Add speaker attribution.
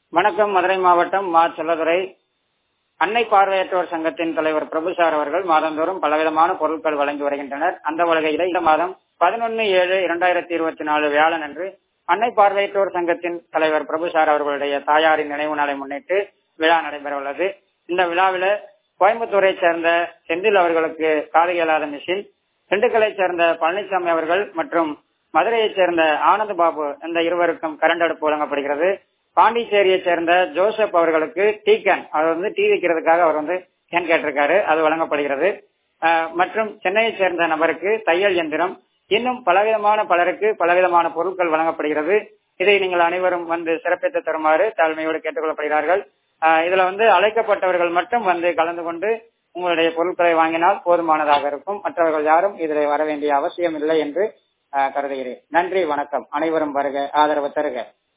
Speaker 1: வணக்கம் மதுரை மாவட்டம் மா செல்லதுரை அன்னை பார்வையற்றோர் சங்கத்தின் தலைவர் பிரபுசார் அவர்கள் மாதந்தோறும் பலவிதமான பொருட்கள் வழங்கி வருகின்றனர் அந்த வகையில இந்த மாதம் பதினொன்னு ஏழு இரண்டாயிரத்தி இருபத்தி நாலு வியாழன் அன்று அன்னை பார்வையற்றோர் சங்கத்தின் தலைவர் பிரபுசார் அவர்களுடைய தாயாரின் நினைவு நாளை முன்னிட்டு விழா நடைபெற உள்ளது இந்த விழாவில கோயம்புத்தூரை சேர்ந்த செந்தில் அவர்களுக்கு காது இயலாத மிஷின் திண்டுக்கலை சேர்ந்த பழனிசாமி அவர்கள் மற்றும் மதுரையைச் சேர்ந்த ஆனந்த் பாபு இந்த இருவருக்கும் கரண்ட் அடுப்பு வழங்கப்படுகிறது பாண்டிச்சேரியை சேர்ந்த ஜோசப் அவர்களுக்கு டீ கேன் அவர் வந்து டீ வைக்கிறதுக்காக அவர் வந்து கேன் கேட்டிருக்காரு அது வழங்கப்படுகிறது மற்றும் சென்னையை சேர்ந்த நபருக்கு தையல் எந்திரம் இன்னும் பலவிதமான பலருக்கு பலவிதமான பொருட்கள் வழங்கப்படுகிறது இதை நீங்கள் அனைவரும் வந்து சிறப்பித்து தருமாறு தாழ்மையோடு கேட்டுக்கொள்ளப்படுகிறார்கள் இதுல வந்து அழைக்கப்பட்டவர்கள் மட்டும் வந்து கலந்து கொண்டு உங்களுடைய பொருட்களை வாங்கினால் போதுமானதாக இருக்கும் மற்றவர்கள் யாரும் இதில் வர வேண்டிய அவசியம் இல்லை என்று கருதுகிறேன் நன்றி வணக்கம் அனைவரும் வருக ஆதரவு தருக